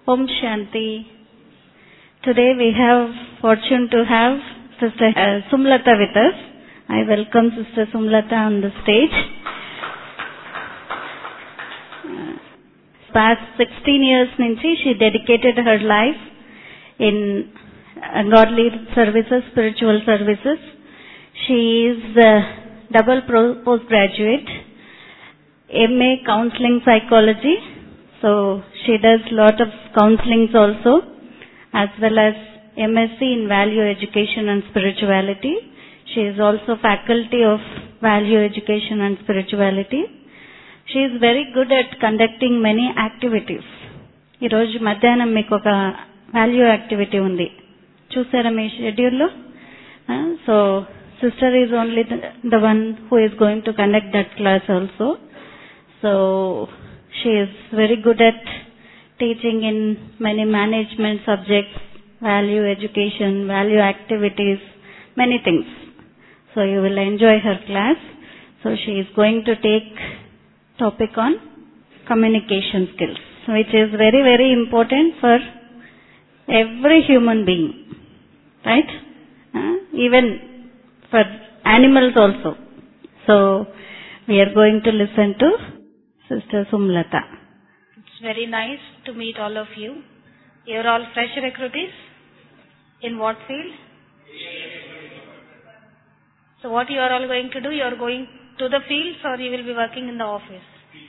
Om Shanti. Today we have fortune to have Sister uh, Sumlata with us. I welcome Sister Sumlata on the stage. Uh, past 16 years నుంచి she dedicated her life in uh, godly services, spiritual services. She is uh, double pro- postgraduate, MA counseling psychology. So she does lot of counselings also, as well as MSc in value education and spirituality. She is also faculty of value education and spirituality. She is very good at conducting many activities. ఈరోజు మధ్యాహ్నం మీకు ఒక value activity ఉంది చూసారా మీ షెడ్యూల్లో so sister is only the one who is going to conduct that class also so she is very good at teaching in many management subjects value education, value activities, many things. So you will enjoy her class. So she is going to take topic on communication skills, which is very, very important for every human being. Right? Uh, even for animals also. So we are going to listen to Sister Sumlata. It's very nice to meet all of you. You're all fresh recruitees. In what field? So what you are all going to do? You are going to the fields or you will be working in the office?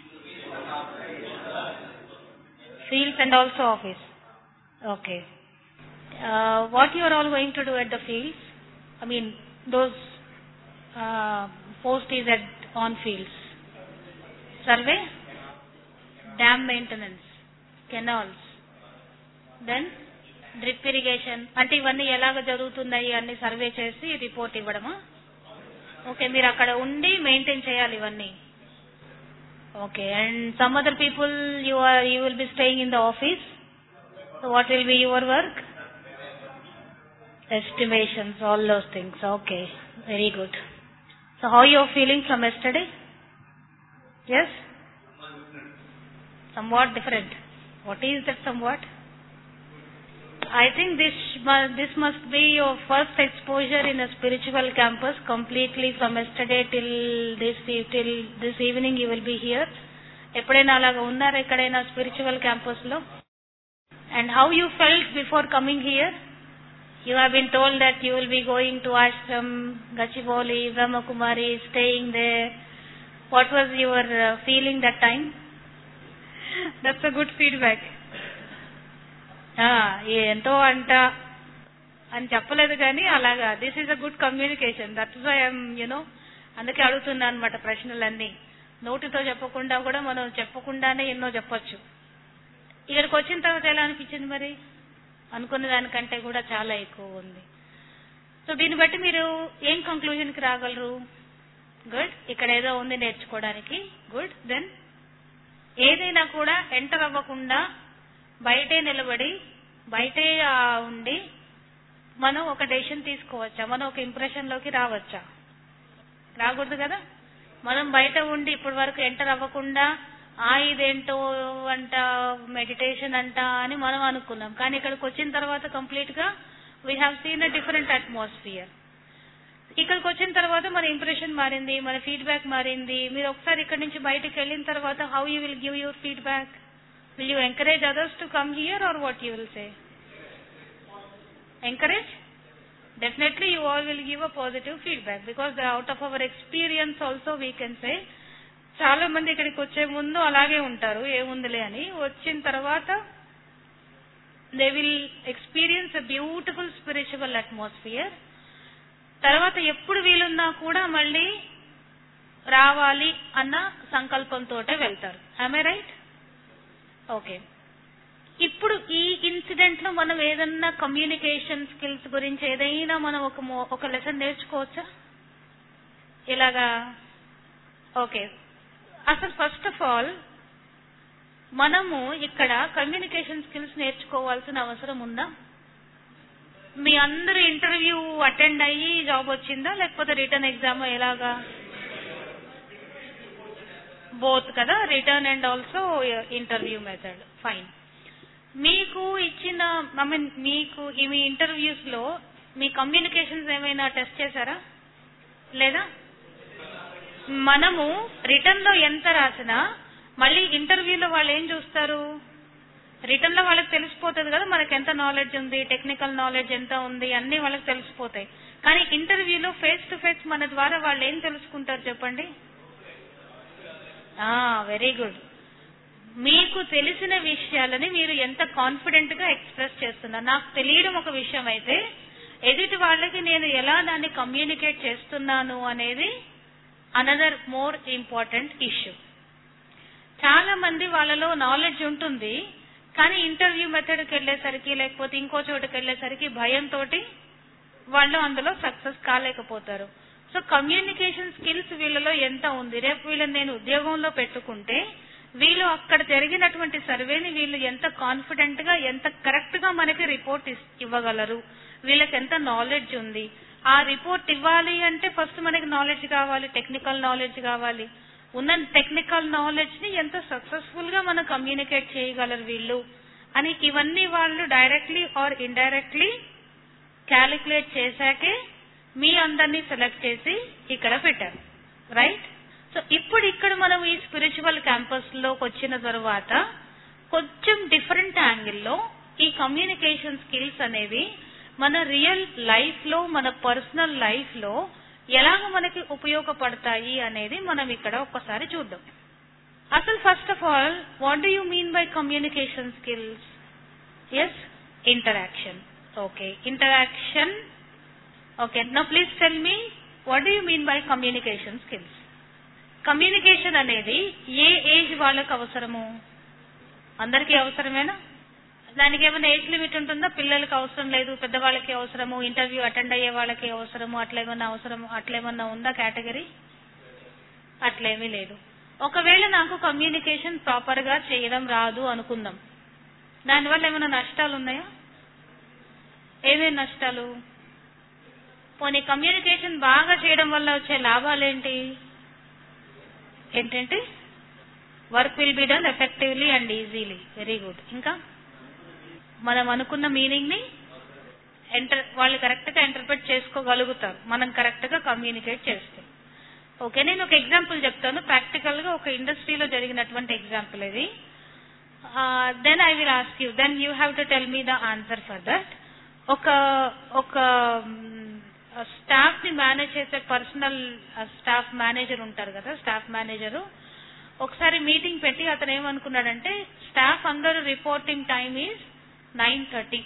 Fields and also office. Okay. Uh, what you are all going to do at the fields? I mean, those uh, post is at on fields. Survey, dam maintenance, canals, then drip irrigation అంటే ఇవన్నీ ఎలాగ జరుగుతున్నాయి అన్ని survey చేసి report ఇవ్వడమా okay మీరు అక్కడ ఉండి maintain చేయాలి ఇవన్నీ okay and some other people you are you will be staying in the office so what will be your work estimations all those things okay very good so how you are feeling from yesterday yes somewhat different what is that somewhat I think this mu- this must be your first exposure in a spiritual campus completely from yesterday till this e- till this evening you will be here. ఎప్పుడైనా అలాగా ఉన్నారా ఎక్కడైనా spiritual campus లో and how you felt before coming here you have been told that you will be going to ashram Gachibowli Brahmakumari staying there what was your feeling that time that's a good feedback ఎంతో అంట అని చెప్పలేదు కానీ అలాగా this is a good communication that's I'm you know అందుకే అడుగుతున్నా అనమాట ప్రశ్నలన్నీ నోటితో చెప్పకుండా కూడా మనం చెప్పకుండానే ఎన్నో చెప్పొచ్చు ఇక్కడికి వచ్చిన తర్వాత ఎలా అనిపించింది మరి అనుకున్న దానికంటే కూడా చాలా ఎక్కువ ఉంది సో దీన్ని బట్టి మీరు ఏం కంక్లూజన్కి రాగలరు గుడ్ ఇక్కడ ఏదో ఉంది నేర్చుకోవడానికి గుడ్ దెన్ ఏదైనా కూడా ఎంటర్ అవ్వకుండా బయటే నిలబడి బయటే ఆ, ఉండి మనం ఒక డెసిషన్ తీసుకోవచ్చా మనం ఒక ఇంప్రెషన్ లోకి రావచ్చా రాకూడదు కదా మనం బయట ఉండి ఇప్పటి వరకు ఎంటర్ అవ్వకుండా ఆ ఇదేంటో అంట మెడిటేషన్ అంట అని మనం అనుకున్నాం కానీ ఇక్కడికి వచ్చిన తర్వాత కంప్లీట్ గా we have seen a different atmosphere ఇక్కడికి వచ్చిన తర్వాత మన ఇంప్రెషన్ మారింది మన ఫీడ్బ్యాక్ మారింది మీరు ఒకసారి ఇక్కడి నుంచి బయటకు వెళ్ళిన తర్వాత how you will give your feedback Will you encourage others to come here or what you will say? Encourage? Definitely you all will give a positive feedback because the- out of our experience also we can say చాలా మంది ఇక్కడికి వచ్చే ముందు అలాగే ఉంటారు ఏముందిలే అని వచ్చిన తర్వాత they will experience a beautiful spiritual atmosphere తర్వాత ఎప్పుడు వీలున్నా కూడా మళ్ళీ రావాలి అన్న సంకల్పంతో వెళ్తారు ఐ రైట్ ఓకే ఇప్పుడు ఈ ఇన్సిడెంట్ లో మనం ఏదన్నా కమ్యూనికేషన్ స్కిల్స్ గురించి ఏదైనా మనం ఒక మో- ఒక లెసన్ నేర్చుకోవచ్చా ఇలాగా ఓకే అసలు ఫస్ట్ ఆఫ్ ఆల్ మనము ఇక్కడ కమ్యూనికేషన్ స్కిల్స్ నేర్చుకోవాల్సిన అవసరం ఉందా మీ అందరూ ఇంటర్వ్యూ అటెండ్ అయ్యి జాబ్ వచ్చిందా లేకపోతే రిటర్న్ ఎగ్జామ్ ఎలాగా బోత్ కదా return and also interview method fine మీకు ఇచ్చిన ఐ మీన్ మీకు ఈ మీ ఇంటర్వ్యూస్ లో మీ కమ్యూనికేషన్స్ ఏమైనా టెస్ట్ చేశారా లేదా మనము రిటర్న్ లో ఎంత రాసినా మళ్ళీ ఇంటర్వ్యూలో వాళ్ళు ఏం చూస్తారు రిటర్న్ లో వాళ్ళకి తెలిసిపోతుంది కదా మనకి ఎంత నాలెడ్జ్ ఉంది టెక్నికల్ నాలెడ్జ్ ఎంత ఉంది అన్ని వాళ్ళకి తెలిసిపోతాయి కానీ ఇంటర్వ్యూలో ఫేస్ టు ఫేస్ మన ద్వారా వాళ్ళు ఏం తెలుసుకుంటారు చెప్పండి వెరీ గుడ్ మీకు తెలిసిన విషయాలని మీరు ఎంత కాన్ఫిడెంట్ గా ఎక్స్ప్రెస్ చేస్తున్నారు నాకు తెలియడం ఒక విషయం అయితే ఎదుటి వాళ్ళకి నేను ఎలా దాన్ని కమ్యూనికేట్ చేస్తున్నాను అనేది అనదర్ మోర్ ఇంపార్టెంట్ ఇష్యూ చాలా మంది వాళ్ళలో నాలెడ్జ్ ఉంటుంది కానీ ఇంటర్వ్యూ మెథడ్కి వెళ్ళేసరికి లేకపోతే ఇంకో చోటుకి వెళ్ళేసరికి భయంతో వాళ్ళు అందులో సక్సెస్ కాలేకపోతారు సో కమ్యూనికేషన్ స్కిల్స్ వీళ్ళలో ఎంత ఉంది రేపు వీళ్ళని నేను ఉద్యోగంలో పెట్టుకుంటే వీళ్ళు అక్కడ జరిగినటువంటి సర్వేని వీళ్ళు ఎంత కాన్ఫిడెంట్ గా ఎంత కరెక్ట్ గా మనకి రిపోర్ట్ ఇవ్వగలరు వీళ్ళకి ఎంత నాలెడ్జ్ ఉంది ఆ రిపోర్ట్ ఇవ్వాలి అంటే ఫస్ట్ మనకి నాలెడ్జ్ కావాలి టెక్నికల్ నాలెడ్జ్ కావాలి ఉన్న టెక్నికల్ నాలెడ్జ్ ని ఎంత సక్సెస్ఫుల్ గా మనం కమ్యూనికేట్ చేయగలరు వీళ్ళు అని ఇవన్నీ వాళ్ళు డైరెక్ట్లీ ఆర్ ఇండైరెక్ట్లీ క్యాలిక్యులేట్ చేశాకే మీ అందరినీ సెలెక్ట్ చేసి ఇక్కడ పెట్టారు రైట్ సో ఇప్పుడు ఇక్కడ మనం ఈ స్పిరిచువల్ క్యాంపస్ లోకి వచ్చిన తర్వాత కొంచెం డిఫరెంట్ యాంగిల్లో ఈ కమ్యూనికేషన్ స్కిల్స్ అనేవి మన రియల్ లైఫ్ లో మన పర్సనల్ లైఫ్ లో ఎలాగ మనకి ఉపయోగపడతాయి అనేది మనం ఇక్కడ ఒక్కసారి చూద్దాం అసలు first of all what do you mean by communication skills yes interaction okay interaction okay no please tell me what do you mean by communication skills communication అనేది ఏ ఏజ్ వాళ్ళకి అవసరము అందరికీ అవసరమేనా దానికి ఏమైనా ఏజ్ లిమిట్ ఉంటుందా పిల్లలకి అవసరం లేదు పెద్దవాళ్ళకి అవసరము ఇంటర్వ్యూ అటెండ్ అయ్యే వాళ్ళకి అవసరము అట్లేమన్నా అవసరము అట్లేమన్నా ఉందా కేటగిరీ అట్లేమీ లేదు ఒకవేళ నాకు కమ్యూనికేషన్ ప్రాపర్ గా చేయడం రాదు అనుకుందాం దానివల్ల ఏమైనా నష్టాలు ఉన్నాయా ఏమేమి నష్టాలు పోనీ కమ్యూనికేషన్ బాగా చేయడం వల్ల వచ్చే లాభాలేంటి ఏంటంటే work will be done effectively and easily very good ఇంకా మనం అనుకున్న మీనింగ్ ని ఎంటర్ వాళ్ళు కరెక్ట్ గా ఇంటర్ప్రిట్ చేసుకోగలుగుతారు మనం కరెక్ట్ గా కమ్యూనికేట్ చేస్తే ఓకే నేను ఒక ఎగ్జాంపుల్ చెప్తాను ప్రాక్టికల్ గా ఒక ఇండస్ట్రీలో జరిగినటువంటి ఎగ్జాంపుల్ ఇది then I will ask you then you have to tell me the answer for that ఒక ఒక స్టాఫ్ ని మేనేజ్ చేసే పర్సనల్ స్టాఫ్ మేనేజర్ ఉంటారు కదా స్టాఫ్ మేనేజర్ ఒకసారి మీటింగ్ పెట్టి అతను ఏమనుకున్నాడంటే స్టాఫ్ అందరూ reporting time is nine thirty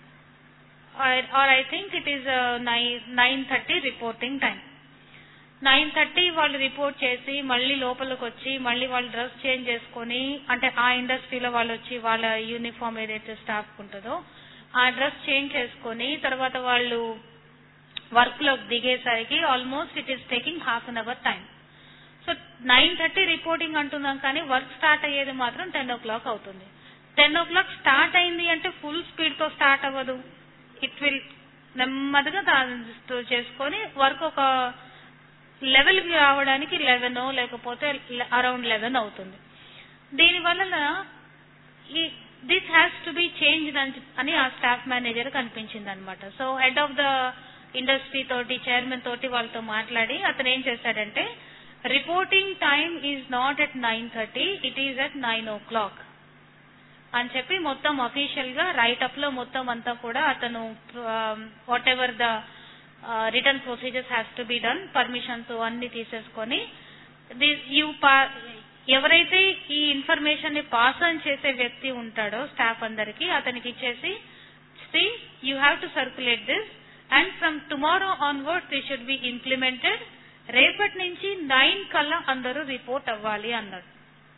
or I think it is nine thirty reporting time nine thirty వాళ్ళు రిపోర్ట్ చేసి మళ్ళీ లోపలికి వచ్చి మళ్ళీ వాళ్ళు డ్రెస్ చేంజ్ చేసుకొని అంటే ఆ ఇండస్ట్రీలో వాళ్ళు వచ్చి వాళ్ళ యూనిఫామ్ ఏదైతే స్టాఫ్ ఉంటుందో ఆ డ్రెస్ చేంజ్ చేసుకొని తర్వాత వాళ్ళు వర్క్ లో దిగేసరికి almost it is taking half an hour time so nine thirty reporting అంటున్నాం కానీ వర్క్ స్టార్ట్ అయ్యేది మాత్రం టెన్ ఓ క్లాక్ అవుతుంది టెన్ ఓ క్లాక్ స్టార్ట్ అయింది అంటే ఫుల్ స్పీడ్ తో స్టార్ట్ అవ్వదు ఇట్ విల్ నెమ్మదిగా దా- చేసుకొని వర్క్ ఒక లెవెల్ కి రావడానికి లెవెన్ లేకపోతే అరౌండ్ లెవెన్ అవుతుంది దీని వలన ఈ this has to be change అని ఆ స్టాఫ్ మేనేజర్ కనిపించింది అనమాట so head of the industry తోటి చైర్మన్ తోటి వాళ్ళతో మాట్లాడి అతను ఏం చేశాడంటే reporting time is not at nine thirty it is at nine o'clock అని చెప్పి మొత్తం అఫీషియల్ గా రైట్ అప్ లో మొత్తం అంతా కూడా అతను whatever the return procedures has to be done permissions అన్ని తీసేసుకొని యూ ఎవరైతే ఈ ఇన్ఫర్మేషన్ ని పాస్ ఆన్ చేసే వ్యక్తి ఉంటాడో స్టాఫ్ అందరికి అతనికి ఇచ్చేసి see you have to circulate this and from tomorrow onward the should be implemented రేపటి నుంచి నైన్ కల్లా అందరూ రిపోర్ట్ అవ్వాలి అన్నాడు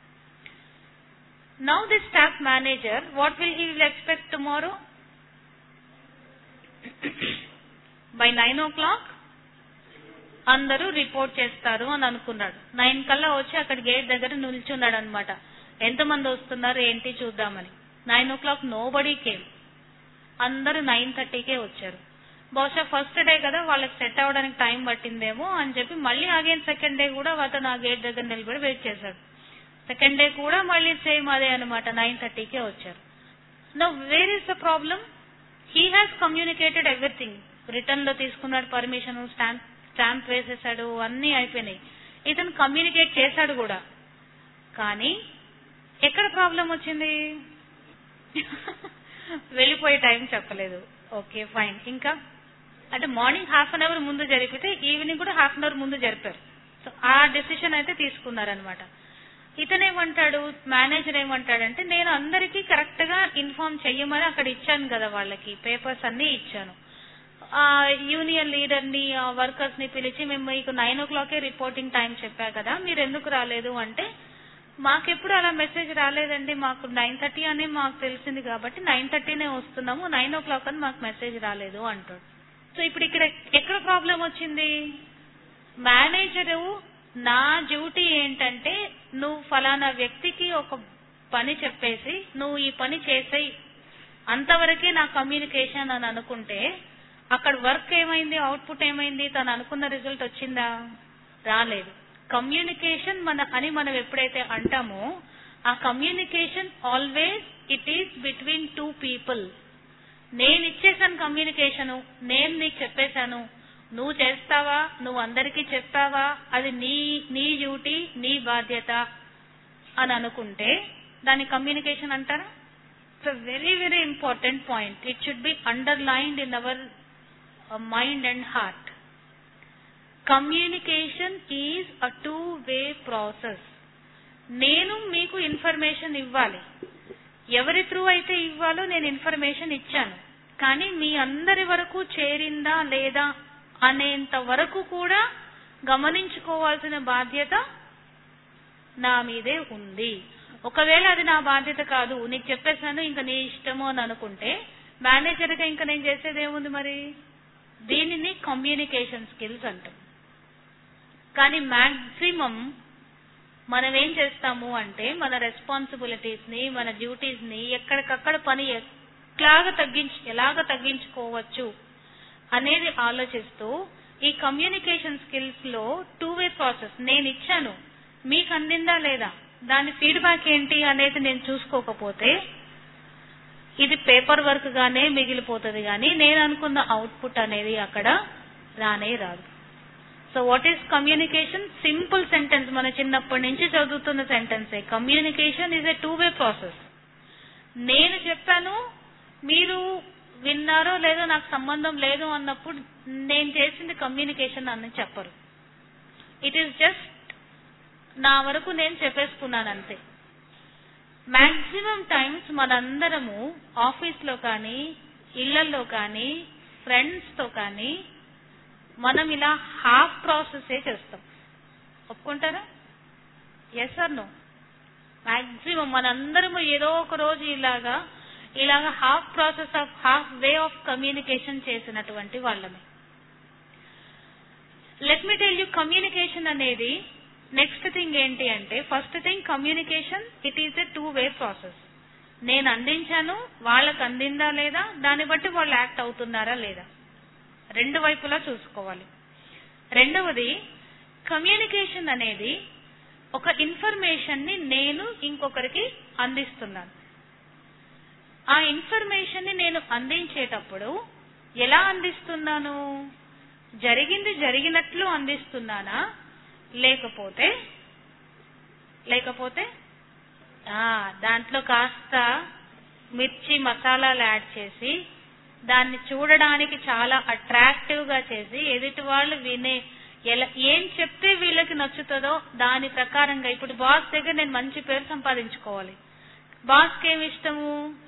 now the staff manager what will he will expect tomorrow by nine o'clock అందరూ రిపోర్ట్ చేస్తారు అని అనుకున్నాడు నైన్ కల్లా వచ్చి అక్కడ గేట్ దగ్గర నిల్చున్నాడు అనమాట ఎంతమంది వస్తున్నారు ఏంటి చూద్దామని nine o'clock nobody came అందరూ నైన్ థర్టీకే వచ్చారు బహుశా ఫస్ట్ డే కదా వాళ్ళకి సెట్ అవ్వడానికి టైం పట్టిందేమో అని చెప్పి మళ్ళీ అగైన్ సెకండ్ డే కూడా అతను ఆ గేట్ దగ్గర నిలబడి వెయిట్ చేశాడు సెకండ్ డే కూడా మళ్ళీ సేమ్ అదే అనమాట నైన్ థర్టీకే వచ్చారు no where is the problem he has communicated everything return లో తీసుకున్నాడు పర్మిషన్ స్టాంప్ స్టాంప్ వేసేసాడు అన్ని అయిపోయినాయి ఇతను కమ్యూనికేట్ చేశాడు కూడా కానీ ఎక్కడ ప్రాబ్లం వచ్చింది వెళ్ళిపోయే టైం చెప్పలేదు ఓకే ఫైన్ ఇంకా అంటే మార్నింగ్ హాఫ్ అన్ అవర్ ముందు జరిపితే ఈవినింగ్ కూడా హాఫ్ అన్ అవర్ ముందు జరిపారు సో ఆ డెసిషన్ అయితే తీసుకున్నారనమాట ఇతను ఏమంటాడు మేనేజర్ ఏమంటాడంటే నేను అందరికీ కరెక్ట్ గా ఇన్ఫార్మ్ చెయ్యమని అక్కడ ఇచ్చాను కదా వాళ్ళకి పేపర్స్ అన్ని ఇచ్చాను ఆ యూనియన్ లీడర్ ని వర్కర్స్ ని పిలిచి మేము మీకు నైన్ ఓ క్లాకే రిపోర్టింగ్ టైం చెప్పా కదా మీరు ఎందుకు రాలేదు అంటే మాకెప్పుడు అలా మెసేజ్ రాలేదండి మాకు నైన్ థర్టీ అని మాకు తెలిసింది కాబట్టి నైన్ థర్టీనే వస్తున్నాము నైన్ ఓ క్లాక్ అని మాకు మెసేజ్ రాలేదు అంటాడు సో ఇప్పుడు ఇక్కడ ఎక్కడ ప్రాబ్లం వచ్చింది మేనేజరు నా డ్యూటీ ఏంటంటే నువ్వు ఫలానా వ్యక్తికి ఒక పని చెప్పేసి నువ్వు ఈ పని చేసేయి అంతవరకే నా కమ్యూనికేషన్ అని అనుకుంటే అక్కడ వర్క్ ఏమైంది అవుట్పుట్ ఏమైంది తను అనుకున్న రిజల్ట్ వచ్చిందా రాలేదు కమ్యూనికేషన్ మన అని మనం ఎప్పుడైతే అంటామో ఆ communication always it is between two people నేను ఇచ్చేసాను కమ్యూనికేషను నేను నీకు చెప్పేశాను నువ్వు చేస్తావా నువ్వు అందరికీ చెప్తావా అది నీ నీ డ్యూటీ నీ బాధ్యత అని అనుకుంటే దాని కమ్యూనికేషన్ అంటారా it's very very important point it should be underlined in our mind and heart communication is a two way process నేను మీకు ఇన్ఫర్మేషన్ ఇవ్వాలి ఎవరి త్రూ అయితే ఇవ్వాలో నేను ఇన్ఫర్మేషన్ ఇచ్చాను కానీ మీ అందరి వరకు చేరిందా లేదా అనేంత వరకు కూడా గమనించుకోవాల్సిన బాధ్యత నా మీదే ఉంది ఒకవేళ అది నా బాధ్యత కాదు నీకు చెప్పేసాను ఇంకా నీ ఇష్టము అని అనుకుంటే మేనేజర్ గా ఇంకా నేను చేసేది ఏముంది మరి దీనిని కమ్యూనికేషన్ స్కిల్స్ అంటాం కానీ మాక్సిమం మనం ఏం చేస్తాము అంటే మన రెస్పాన్సిబిలిటీస్ ని మన డ్యూటీస్ ని ఎక్కడికక్కడ పని ఎలాగ తగ్గించు ఎలాగ తగ్గించుకోవచ్చు అనేది ఆలోచిస్తూ ఈ కమ్యూనికేషన్ స్కిల్స్ లో టూ వే ప్రాసెస్ నేను ఇచ్చాను మీకు అందిందా లేదా దాని ఫీడ్బ్యాక్ ఏంటి అనేది నేను చూసుకోకపోతే ఇది పేపర్ వర్క్ గానే మిగిలిపోతుంది కానీ నేను అనుకున్న అవుట్పుట్ అనేది అక్కడ రానే రాదు so what is communication simple sentence మన చిన్నప్పటి నుంచి చదువుతున్న సెంటెన్సే communication is a two way process నేను చెప్పాను మీరు విన్నారో లేదో నాకు సంబంధం లేదు అన్నప్పుడు నేను చేసింది కమ్యూనికేషన్ అని చెప్పరు ఇట్ ఈస్ జస్ట్ నా వరకు నేను చెప్పేసుకున్నాను అంతే మాక్సిమం టైమ్స్ మనందరము ఆఫీస్ లో కానీ ఇళ్లలో కానీ ఫ్రెండ్స్ తో కానీ మనం ఇలా హాఫ్ ప్రాసెస్ చేస్తాం ఒప్పుకుంటారా ఎస్ ఆర్ నో మాక్సిమం మనందరము ఏదో ఒక రోజు ఇలాగా ఇలాగా half process of half way of communication చేసినటువంటి వాళ్ళమే let me tell you communication అనేది నెక్స్ట్ థింగ్ ఏంటి అంటే first thing communication it is a two way process నేను అందించాను వాళ్ళకి అందిందా లేదా దాన్ని బట్టి వాళ్ళు యాక్ట్ అవుతున్నారా లేదా రెండు వైపులా చూసుకోవాలి రెండవది కమ్యూనికేషన్ అనేది ఒక ఇన్ఫర్మేషన్ ని నేను ఇంకొకరికి అందిస్తున్నాను ఆ ఇన్ఫర్మేషన్ ని నేను అందించేటప్పుడు ఎలా అందిస్తున్నాను జరిగింది జరిగినట్లు అందిస్తున్నానా లేకపోతే లేకపోతే ఆ దాంట్లో కాస్త మిర్చి మసాలాలు యాడ్ చేసి దాన్ని చూడడానికి చాలా అట్రాక్టివ్ గా చేసి ఎదుటి వాళ్ళు వినే ఎలా ఏం చెప్తే వీళ్ళకి నచ్చుతుందో దాని ప్రకారంగా ఇప్పుడు బాస్ దగ్గర నేను మంచి పేరు సంపాదించుకోవాలి బాస్ కి ఏమి ఇష్టము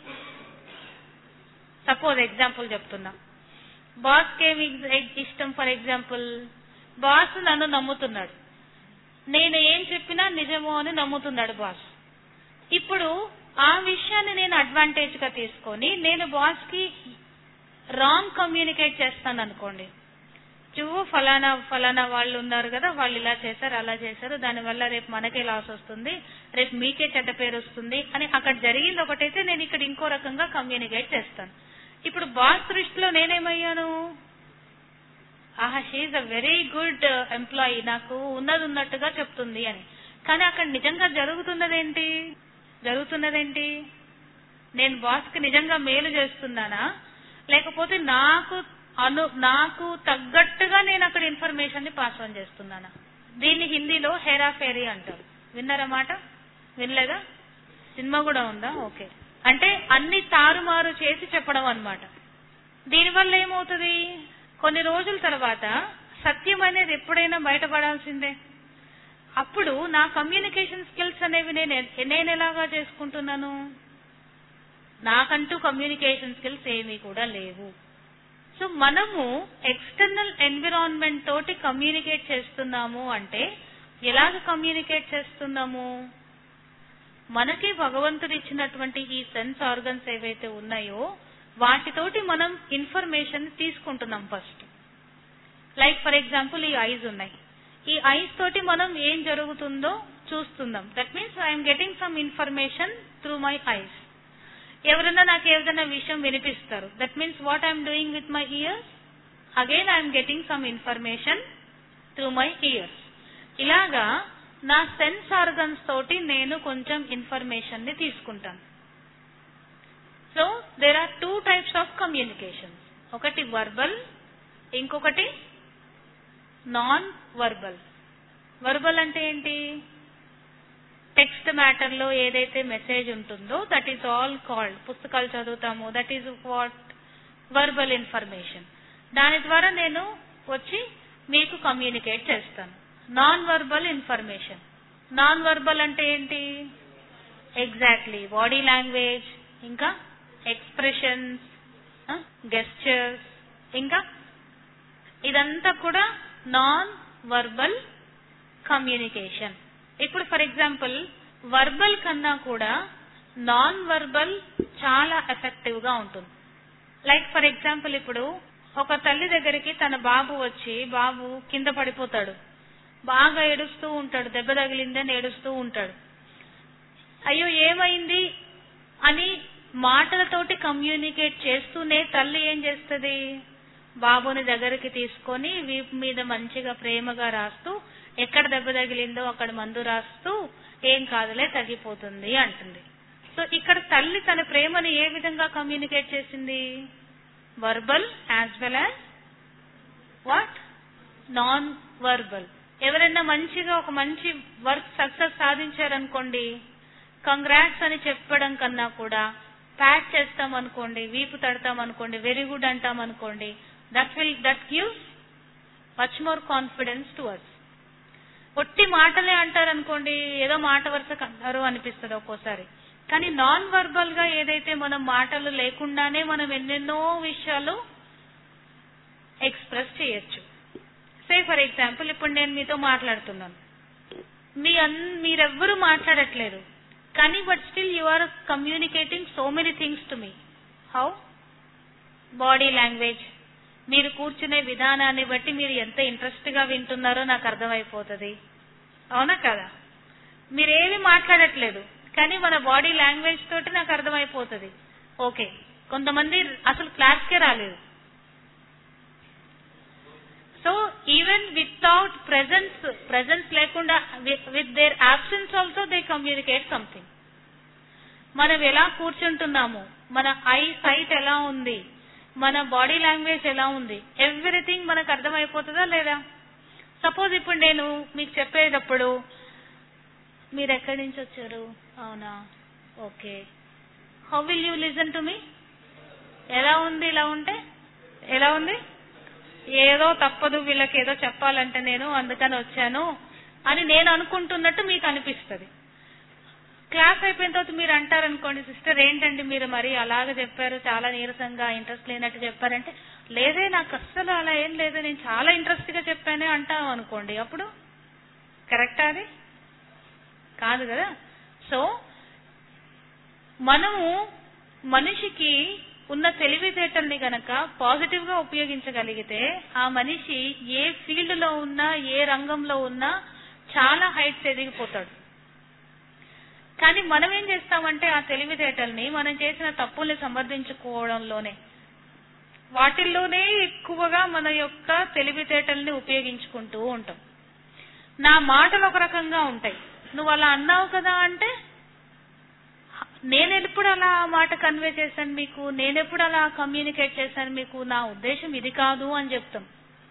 సపోజ్ ఎగ్జాంపుల్ చెప్తున్నా బాస్ కి ఏమి ఇష్టం ఫర్ ఎగ్జాంపుల్ బాస్ నన్ను నమ్ముతున్నాడు నేను ఏం చెప్పినా నిజమో అని నమ్ముతున్నాడు బాస్ ఇప్పుడు ఆ విషయాన్ని నేను అడ్వాంటేజ్ గా తీసుకొని నేను బాస్ కి రాంగ్ కమ్యూనికేట్ చేస్తాను అనుకోండి చూవు ఫలానా ఫలానా వాళ్ళు ఉన్నారు కదా వాళ్ళు ఇలా చేశారు అలా చేశారు దానివల్ల రేపు మనకే లాస్ వస్తుంది రేపు మీకే చెడ్డ పేరు వస్తుంది అని అక్కడ జరిగింది ఒకటైతే నేను ఇక్కడ ఇంకో రకంగా కమ్యూనికేట్ చేస్తాను ఇప్పుడు బాస్ దృష్టిలో నేనేమయ్యాను ఆహా she a very good employee నాకు ఉన్నది ఉన్నట్టుగా చెప్తుంది అని కానీ అక్కడ నిజంగా జరుగుతున్నదేంటి జరుగుతున్నదేంటి నేను బాస్ కి నిజంగా మేలు చేస్తున్నానా లేకపోతే నాకు అను నాకు తగ్గట్టుగా నేను అక్కడ ఇన్ఫర్మేషన్ ని పాస్ ఆన్ చేస్తున్నానా దీన్ని హిందీలో హెరా ఫేరీ అంటారు విన్నారా మాట వినలేదా సినిమా కూడా ఉందా ఓకే అంటే అన్ని తారుమారు చేసి చెప్పడం అన్నమాట దీనివల్ల ఏమవుతుంది కొన్ని రోజుల తర్వాత సత్యం అనేది ఎప్పుడైనా బయటపడాల్సిందే అప్పుడు నా కమ్యూనికేషన్ స్కిల్స్ అనేవి నేను ఎ- నేను ఎలాగా చేసుకుంటున్నాను నాకంటూ కమ్యూనికేషన్ స్కిల్స్ ఏమీ కూడా లేవు సో మనము ఎక్స్టర్నల్ ఎన్విరాన్మెంట్ తోటి కమ్యూనికేట్ చేస్తున్నాము అంటే ఎలాగ కమ్యూనికేట్ చేస్తున్నాము మనకి భగవంతుడు ఇచ్చినటువంటి ఈ సెన్స్ ఆర్గన్స్ ఏవైతే ఉన్నాయో వాటితోటి మనం ఇన్ఫర్మేషన్ తీసుకుంటున్నాం ఫస్ట్ లైక్ ఫర్ ఎగ్జాంపుల్ ఈ ఐస్ ఉన్నాయి ఈ ఐస్ తోటి మనం ఏం జరుగుతుందో చూస్తున్నాం that means I'm getting some information through my eyes ఎవరైనా నాకు ఏదైనా విషయం వినిపిస్తారు that means what I'm doing with my ears again I'm getting some information through my ears ఇలాగా నా సెన్స్ ఆర్గన్స్ తోటి నేను కొంచెం ఇన్ఫర్మేషన్ ని తీసుకుంటాను so there are two types of communication ఒకటి వర్బల్ ఇంకొకటి నాన్ వర్బల్ వర్బల్ అంటే ఏంటి టెక్స్ట్ మ్యాటర్ లో ఏదైతే మెసేజ్ ఉంటుందో దట్ ఈస్ ఆల్ కాల్డ్ పుస్తకాలు చదువుతాము that is what verbal information దాని ద్వారా నేను వచ్చి మీకు కమ్యూనికేట్ చేస్తాను non verbal information non verbal అంటే ఏంటి ఎగ్జాక్ట్లీ బాడీ లాంగ్వేజ్ ఇంకా ఎక్స్ప్రెషన్స్ గెస్చర్స్ ఇంకా ఇదంతా కూడా నాన్ వర్బల్ కమ్యూనికేషన్ ఇప్పుడు ఫర్ ఎగ్జాంపుల్ వర్బల్ కన్నా కూడా నాన్ వర్బల్ చాలా ఎఫెక్టివ్ గా ఉంటుంది లైక్ ఫర్ ఎగ్జాంపుల్ ఇప్పుడు ఒక తల్లి దగ్గరికి తన బాబు వచ్చి బాబు కింద పడిపోతాడు బాగా ఏడుస్తూ ఉంటాడు దెబ్బ తగిలిందని ఏడుస్తూ ఉంటాడు అయ్యో ఏమైంది అని మాటలతోటి కమ్యూనికేట్ చేస్తూనే తల్లి ఏం చేస్తుంది బాబుని దగ్గరికి తీసుకొని వీపు మీద మంచిగా ప్రేమగా రాస్తూ ఎక్కడ దెబ్బ తగిలిందో అక్కడ మందు రాస్తూ ఏం కాదులే తగ్గిపోతుంది అంటుంది సో ఇక్కడ తల్లి తన ప్రేమను ఏ విధంగా కమ్యూనికేట్ చేసింది verbal as well as what non verbal ఎవరైనా మంచిగా ఒక మంచి వర్క్ సక్సెస్ సాధించారనుకోండి కంగ్రాట్స్ అని చెప్పడం కన్నా కూడా ప్యాట్ చేస్తాం అనుకోండి వీపు తడతాం అనుకోండి వెరీ గుడ్ అంటాం అనుకోండి that will that gives much more confidence to us ఒట్టి మాటలే అంటారు అనుకోండి ఏదో మాట వరుసకు అన్నారు అనిపిస్తుంది ఒక్కోసారి కానీ నాన్ వర్బల్ గా ఏదైతే మనం మాటలు లేకుండానే మనం ఎన్నెన్నో విషయాలు ఎక్స్ప్రెస్ చేయొచ్చు సే ఫర్ ఎగ్జాంపుల్ ఇప్పుడు నేను మీతో మాట్లాడుతున్నాను మీ అన్ మీరెవ్వరూ మాట్లాడట్లేదు కానీ but still you are communicating so many things to me how body language మీరు కూర్చునే విధానాన్ని బట్టి మీరు ఎంత ఇంట్రెస్ట్ గా వింటున్నారో నాకు అర్థమైపోతుంది అవునా కదా మీరేమి మాట్లాడట్లేదు కానీ మన బాడీ లాంగ్వేజ్ తోటి నాకు అర్థమైపోతుంది ఓకే కొంతమంది అసలు క్లాస్కే రాలేదు so even without presence presence లేకుండా with their absence also they communicate something మనం ఎలా కూర్చుంటున్నాము మన ఐ సైట్ ఎలా ఉంది మన బాడీ లాంగ్వేజ్ ఎలా ఉంది ఎవ్రీథింగ్ మనకు అర్థమైపోతుందా లేదా సపోజ్ ఇప్పుడు నేను మీకు చెప్పేటప్పుడు మీరు ఎక్కడి నుంచి వచ్చారు అవునా okay how will you listen to me ఎలా ఉంది ఇలా ఉంటే ఎలా ఉంది ఏదో తప్పదు వీళ్ళకి ఏదో చెప్పాలంటే నేను అందుకని వచ్చాను అని నేను అనుకుంటున్నట్టు మీకు అనిపిస్తుంది క్లాస్ అయిపోయిన తర్వాత మీరు అంటారనుకోండి సిస్టర్ ఏంటండి మీరు మరి అలాగ చెప్పారు చాలా నీరసంగా ఇంట్రెస్ట్ లేనట్టు చెప్పారంటే లేదే నాకు అస్సలు అలా ఏం లేదు నేను చాలా ఇంట్రెస్ట్ గా చెప్పానే అంటాం అనుకోండి అప్పుడు కరెక్టా అది కాదు కదా సో మనము మనిషికి ఉన్న తెలివితేటల్ని గనక పాజిటివ్ గా ఉపయోగించగలిగితే ఆ మనిషి ఏ ఫీల్డ్ లో ఉన్నా ఏ రంగంలో ఉన్నా చాలా హైట్స్ ఎదిగిపోతాడు కానీ మనం ఏం చేస్తామంటే ఆ తెలివితేటల్ని మనం చేసిన తప్పుల్ని సమర్థించుకోవడంలోనే వాటిల్లోనే ఎక్కువగా మన యొక్క తెలివితేటల్ని ఉపయోగించుకుంటూ ఉంటాం నా మాటలు ఒక రకంగా ఉంటాయి నువ్వు అలా అన్నావు కదా అంటే నేను ఎప్పుడు అలా ఆ మాట కన్వే చేశాను మీకు నేను ఎప్పుడు అలా కమ్యూనికేట్ చేశాను మీకు నా ఉద్దేశం ఇది కాదు అని చెప్తాం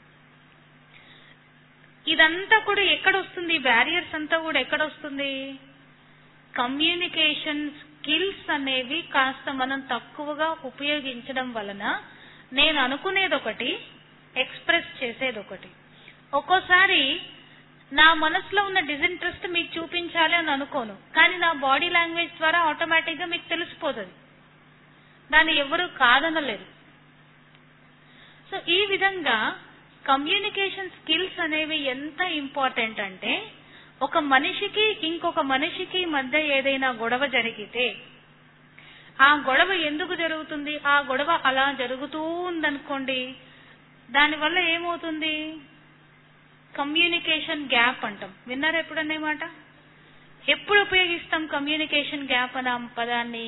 ఇదంతా కూడా ఎక్కడ వస్తుంది బ్యారియర్స్ అంతా కూడా ఎక్కడ వస్తుంది కమ్యూనికేషన్ స్కిల్స్ అనేవి కాస్త మనం తక్కువగా ఉపయోగించడం వలన నేను అనుకునేది ఒకటి ఎక్స్ప్రెస్ చేసేది ఒకటి ఒక్కోసారి నా మనసులో ఉన్న డిజింట్రెస్ట్ మీకు చూపించాలి అని అనుకోను కానీ నా బాడీ లాంగ్వేజ్ ద్వారా ఆటోమేటిక్ గా మీకు తెలిసిపోతుంది దాన్ని ఎవరు కాదనలేరు సో ఈ విధంగా కమ్యూనికేషన్ స్కిల్స్ అనేవి ఎంత ఇంపార్టెంట్ అంటే ఒక మనిషికి ఇంకొక మనిషికి మధ్య ఏదైనా గొడవ జరిగితే ఆ గొడవ ఎందుకు జరుగుతుంది ఆ గొడవ అలా జరుగుతూ ఉందనుకోండి దానివల్ల ఏమవుతుంది కమ్యూనికేషన్ గ్యాప్ అంటాం విన్నారా ఎప్పుడనే మాట ఎప్పుడు ఉపయోగిస్తాం కమ్యూనికేషన్ గ్యాప్ అనే పదాన్ని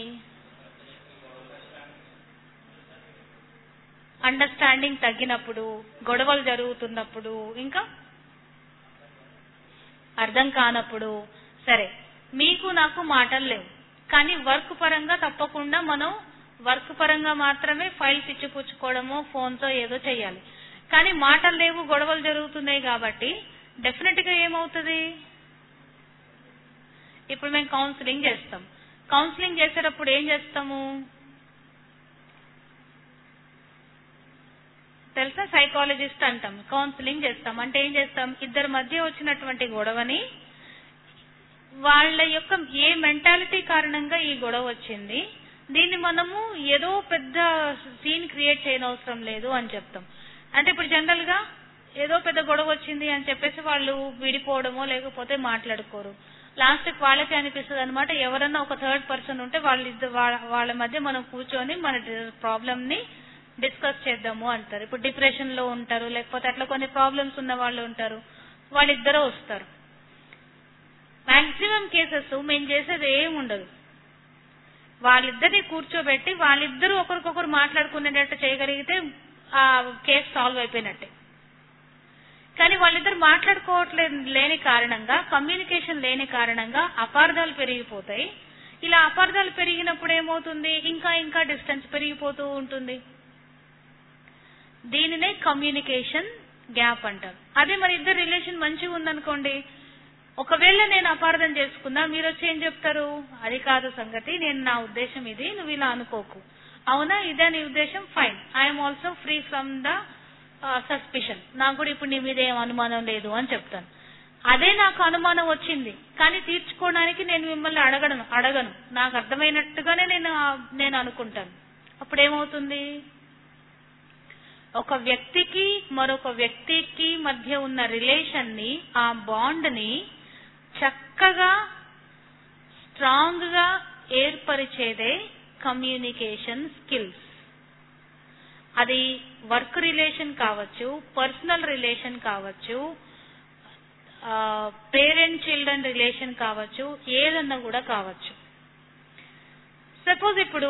అండర్స్టాండింగ్ తగ్గినప్పుడు గొడవలు జరుగుతున్నప్పుడు ఇంకా అర్థం కానప్పుడు సరే మీకు నాకు మాటలు లేవు కానీ వర్క్ పరంగా తప్పకుండా మనం వర్క్ పరంగా మాత్రమే ఫైల్స్ ఇచ్చిపుచ్చుకోవడమో ఫోన్తో ఏదో చేయాలి కానీ మాటలు లేవు గొడవలు జరుగుతున్నాయి కాబట్టి డెఫినెట్ గా ఏమవుతుంది ఇప్పుడు మేము కౌన్సిలింగ్ చేస్తాం కౌన్సిలింగ్ చేసేటప్పుడు ఏం చేస్తాము తెలుసా సైకాలజిస్ట్ అంటాం కౌన్సిలింగ్ చేస్తాం అంటే ఏం చేస్తాం ఇద్దరి మధ్య వచ్చినటువంటి గొడవని వాళ్ళ యొక్క ఏ మెంటాలిటీ కారణంగా ఈ గొడవ వచ్చింది దీన్ని మనము ఏదో పెద్ద సీన్ క్రియేట్ చేయనవసరం లేదు అని చెప్తాం అంటే ఇప్పుడు జనరల్ గా ఏదో పెద్ద గొడవ వచ్చింది అని చెప్పేసి వాళ్ళు విడిపోవడమో లేకపోతే మాట్లాడుకోరు లాస్ట్ కి వాళ్ళకే అనిపిస్తుంది అనమాట ఎవరన్నా ఒక థర్డ్ పర్సన్ ఉంటే వాళ్ళ వాళ్ళ మధ్య మనం కూర్చొని మన ప్రాబ్లమ్ ని డిస్కస్ చేద్దాము అంటారు ఇప్పుడు డిప్రెషన్ లో ఉంటారు లేకపోతే అట్లా కొన్ని ప్రాబ్లమ్స్ ఉన్న వాళ్ళు ఉంటారు వాళ్ళిద్దరూ వస్తారు మాక్సిమం కేసెస్ మేము చేసేది ఏం ఉండదు వాళ్ళిద్దరిని కూర్చోబెట్టి వాళ్ళిద్దరూ ఒకరికొకరు మాట్లాడుకునేటట్టు చేయగలిగితే ఆ కేసు సాల్వ్ అయిపోయినట్టే కానీ వాళ్ళిద్దరు మాట్లాడుకోవట్లేదు లేని కారణంగా కమ్యూనికేషన్ లేని కారణంగా అపార్థాలు పెరిగిపోతాయి ఇలా అపార్థాలు పెరిగినప్పుడు ఏమవుతుంది ఇంకా ఇంకా డిస్టెన్స్ పెరిగిపోతూ ఉంటుంది దీనినే కమ్యూనికేషన్ గ్యాప్ అంటారు అదే మరి ఇద్దరు రిలేషన్ మంచిగా ఉందనుకోండి ఒకవేళ నేను అపార్థం చేసుకున్నా మీరు వచ్చి ఏం చెప్తారు అది కాదు సంగతి నేను నా ఉద్దేశం ఇది నువ్వు ఇలా అనుకోకు అవునా ఇదే నీ ఉద్దేశం fine I'm also free from the suspicion నాకు కూడా ఇప్పుడు నీ మీద ఏం అనుమానం లేదు అని చెప్తాను అదే నాకు అనుమానం వచ్చింది కానీ తీర్చుకోవడానికి నేను మిమ్మల్ని అడగను అడగను నాకు అర్థమైనట్టుగానే నేను నేను అనుకుంటాను అప్పుడు ఏమవుతుంది ఒక వ్యక్తికి మరొక వ్యక్తికి మధ్య ఉన్న రిలేషన్ ని ఆ బాండ్ ని చక్కగా స్ట్రాంగ్ గా ఏర్పరిచేదే కమ్యూనికేషన్ స్కిల్స్ అది వర్క్ రిలేషన్ కావచ్చు పర్సనల్ రిలేషన్ కావచ్చు పేరెంట్ చిల్డ్రన్ రిలేషన్ కావచ్చు ఏదన్నా కూడా కావచ్చు సపోజ్ ఇప్పుడు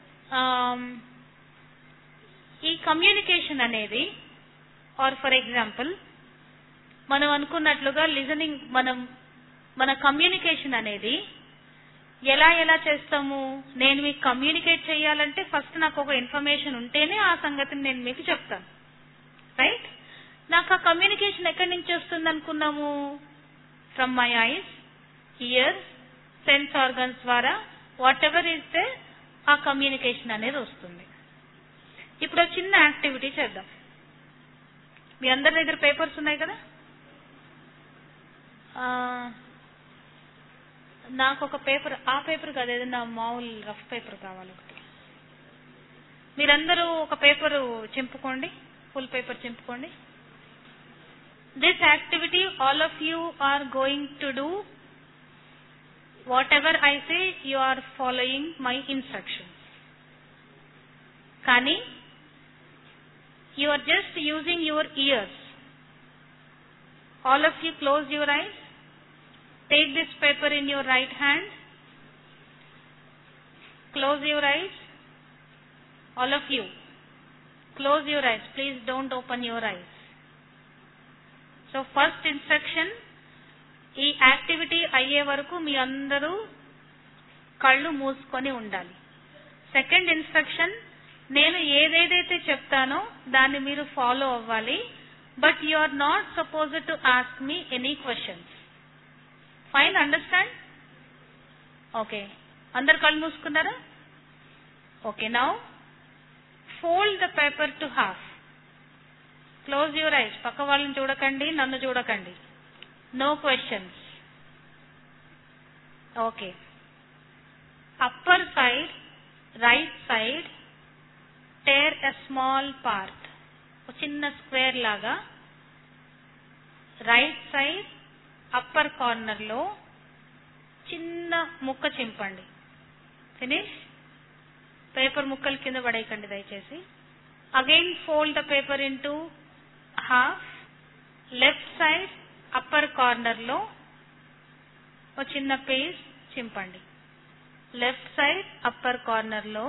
ఈ కమ్యూనికేషన్ అనేది ఆర్ ఫర్ ఎగ్జాంపుల్ మనం అనుకున్నట్లుగా లిజనింగ్ మనం మన కమ్యూనికేషన్ అనేది ఎలా ఎలా చేస్తాము నేను మీకు కమ్యూనికేట్ చేయాలంటే ఫస్ట్ నాకు ఒక ఇన్ఫర్మేషన్ ఉంటేనే ఆ సంగతిని నేను మీకు చెప్తాను రైట్ నాకు ఆ కమ్యూనికేషన్ ఎక్కడి నుంచి వస్తుంది అనుకున్నాము from my eyes ears sense organs ద్వారా వాట్ ఎవర్ ఇస్తే ఆ కమ్యూనికేషన్ అనేది వస్తుంది ఇప్పుడు చిన్న యాక్టివిటీ చేద్దాం మీ అందరి దగ్గర పేపర్స్ ఉన్నాయి కదా నాకు ఒక పేపర్ ఆ పేపర్ కాదు ఏదైనా మామూలు రఫ్ పేపర్ కావాలి ఒకటి మీరందరూ ఒక పేపర్ చింపుకోండి ఫుల్ పేపర్ చింపుకోండి this activity all of you are going to do whatever I say you are following my instructions కానీ you are just using your ears. All of you close your eyes. Take this paper in your right hand. Close your eyes. All of you. Close your eyes. Please don't open your eyes. So first instruction ఈ activity అయ్యే వరకు మీ అందరూ కళ్ళు మూసుకొని ఉండాలి second instruction నేను ఏదేదైతే చెప్తానో దాన్ని మీరు ఫాలో అవ్వాలి but you are not suppose to ask me any questions fine understand okay అందరు కళ్ళు మూసుకున్నారా okay now fold the paper to half close your eyes పక్క వాళ్ళని చూడకండి నన్ను చూడకండి no questions okay upper side right side tear a small part ఒక చిన్న స్క్వేర్ లాగా రైట్ సైడ్ అప్పర్ కార్నర్ లో చిన్న ముక్క చింపండి ఫినిష్ పేపర్ ముక్కలు కింద పడేయకండి దయచేసి again fold the paper in to half left side upper corner లో ఒక చిన్న పేజ్ చింపండి లెఫ్ట్ సైడ్ అప్పర్ కార్నర్ లో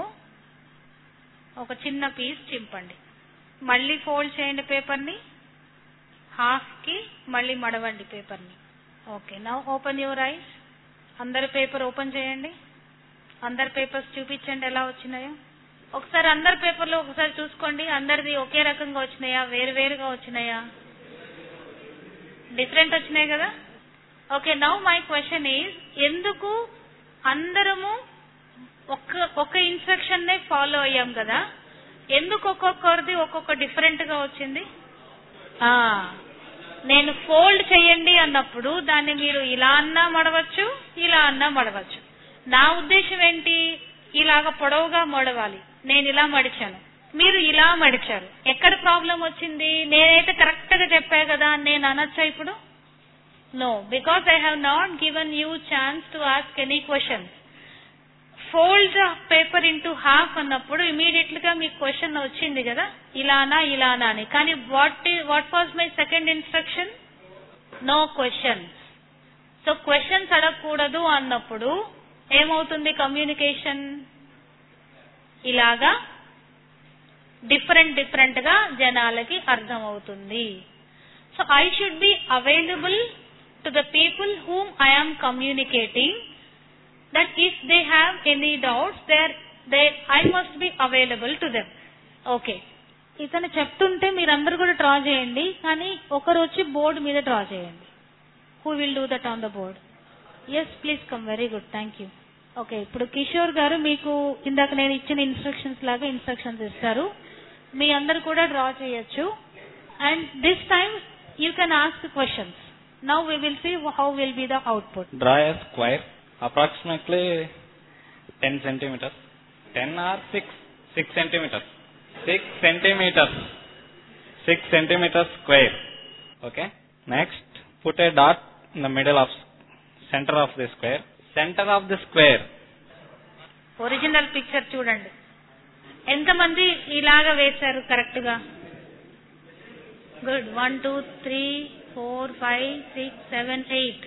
ఒక చిన్న పీస్ చింపండి మళ్ళీ ఫోల్డ్ చేయండి పేపర్ ని హాఫ్ కి మళ్ళీ మడవండి పేపర్ ని okay now open your eyes అందరి పేపర్ ఓపెన్ చేయండి అందరి పేపర్స్ చూపించండి ఎలా వచ్చినాయో ఒకసారి అందరి పేపర్లు ఒకసారి చూసుకోండి అందరిది ఒకే రకంగా వచ్చినాయా వేరు వేరుగా వచ్చినాయా డిఫరెంట్ వచ్చినాయి కదా okay now my question is ఎందుకు అందరము ఒక్క ఒక ఇన్స్ట్రక్షన్ నే ఫాలో అయ్యాం కదా ఎందుకు ఒక్కొక్కరిది ఒక్కొక్క డిఫరెంట్ గా వచ్చింది ఆ నేను ఫోల్డ్ చేయండి అన్నప్పుడు దాన్ని మీరు ఇలా అన్నా మడవచ్చు ఇలా అన్నా మడవచ్చు నా ఉద్దేశం ఏంటి ఇలాగ పొడవుగా మడవాలి నేను ఇలా మడిచాను మీరు ఇలా మడిచారు ఎక్కడ ప్రాబ్లం వచ్చింది నేనైతే కరెక్ట్ గా చెప్పా కదా అని నేను అనొచ్చా ఇప్పుడు no because I have not given you chance to ask any questions fold the paper into half అన్నప్పుడు ఇమీడియట్ గా మీకు క్వశ్చన్ వచ్చింది కదా ఇలానా ఇలానా అని కానీ what what was my second instruction no questions so questions అడగకూడదు అన్నప్పుడు ఏమవుతుంది కమ్యూనికేషన్ ఇలాగా డిఫరెంట్ డిఫరెంట్ గా జనాలకి అర్థమవుతుంది so I should be available to the people whom I'm communicating that if they have any doubts, there they I must be available to them. Okay ఇతను చెప్తుంటే మీరందరూ కూడా డ్రా చేయండి కానీ ఒకరు వచ్చి బోర్డు మీద డ్రా చేయండి who will do that on the board yes please come very good thank you okay ఇప్పుడు కిషోర్ గారు మీకు ఇందాక నేను ఇచ్చిన ఇన్స్ట్రక్షన్స్ లాగా ఇన్స్ట్రక్షన్స్ ఇస్తారు మీ అందరు కూడా డ్రా చేయొచ్చు and this time you can ask questions now we will see how will be the output Draw a square approximately 10 centimeters. 10 or 6? 6 centimeters. 6 centimeters. 6 centimeters square. Okay. Next, put a dot in the middle of center of the square. Center of the square. Original picture చూడండి ఎంతమంది ఇలాగా వేశారు correct గా good one two three four five six seven eight